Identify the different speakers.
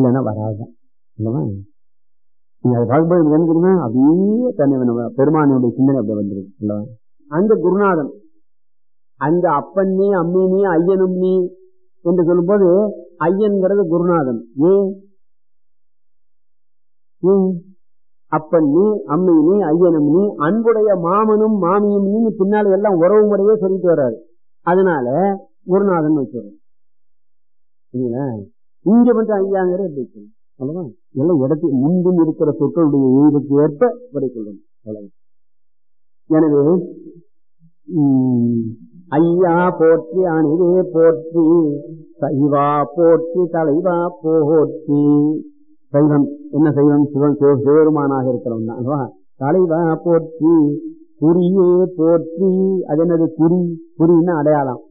Speaker 1: இல்லைன்னா வராது இல்லவா நீங்க அதை பார்க்கும்போது எனக்கு என்ன தெரியுமா அப்படியே தன்னை நம்ம பெருமானுடைய சிந்தனை அப்படி வந்துருக்கு இல்லவா அந்த குருநாதன் அந்த அப்பன் நீ அம்மி நீ ஐயனும் நீ என்று சொல்லும்போது ஐயன்கிறது குருநாதன் ஏன் ஏன் அப்பன் நீ அம்மி நீ ஐயனும் நீ அன்புடைய மாமனும் மாமியும் நீ பின்னால எல்லாம் உறவு முறையே சொல்லிட்டு வர்றாரு அதனால குருநாதன் வச்சுறோம் சரிங்களா இங்க மட்டும் ஐயாங்கிற எப்படி சொல்லணும் அவ்வளவுதான் எல்லாம் இடத்துக்கு முன்பின் இருக்கிற சொற்களுடைய எழுதுக்கு ஏற்ப விடை கொள்ளணும் அவ்வளவுதான் எனவே உம், ஐயா போற்றி அணிவே போற்றி சைவா போற்றி தலைவா போற்றி சைவம் என்ன சைவம் சிவன் சிவ சிவபெருமானாக இருக்கிறவன் தான் அல்லவா? தலைவா போற்றி குறியே போற்றி அது என்னது குறி குறின்னா அடையாளம்